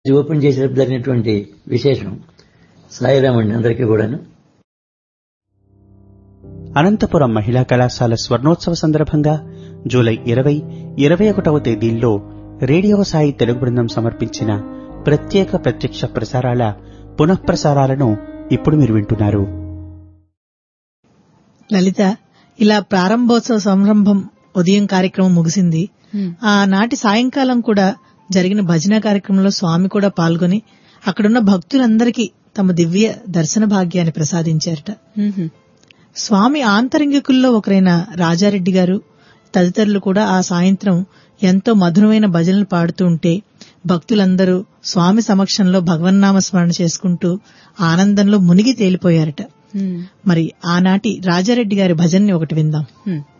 open చేసినప్పుడు జరిగినటువంటి విశేషం సాయిరామండి అందరికీ కూడాను అనంతపురం మహిళా కళాశాల స్వర్ణోత్సవ సందర్భంగా జూలై ఇరవై ఇరవై ఒకటవ తేదీల్లో రేడియో సాయి తెలుగు బృందం సమర్పించిన ప్రత్యేక ప్రత్యక్ష ప్రసారాల పునఃప్రసారాలను ఇప్పుడు మీరు వింటున్నారు లలిత ఇలా ప్రారంభోత్సవ సంరంభం ఉదయం కార్యక్రమం ముగిసింది ఆనాటి సాయంకాలం కూడా జరిగిన భజన కార్యక్రమంలో స్వామి కూడా పాల్గొని అక్కడున్న భక్తులందరికీ తమ దివ్య దర్శన భాగ్యాన్ని ప్రసాదించారట స్వామి ఆంతరంగికుల్లో ఒకరైన రాజారెడ్డి గారు తదితరులు కూడా ఆ సాయంత్రం ఎంతో మధురమైన భజనలు పాడుతూ ఉంటే భక్తులందరూ స్వామి సమక్షంలో భగవన్నామ స్మరణ చేసుకుంటూ ఆనందంలో మునిగి తేలిపోయారట మరి ఆనాటి రాజారెడ్డి గారి భజన్ని ఒకటి విందాం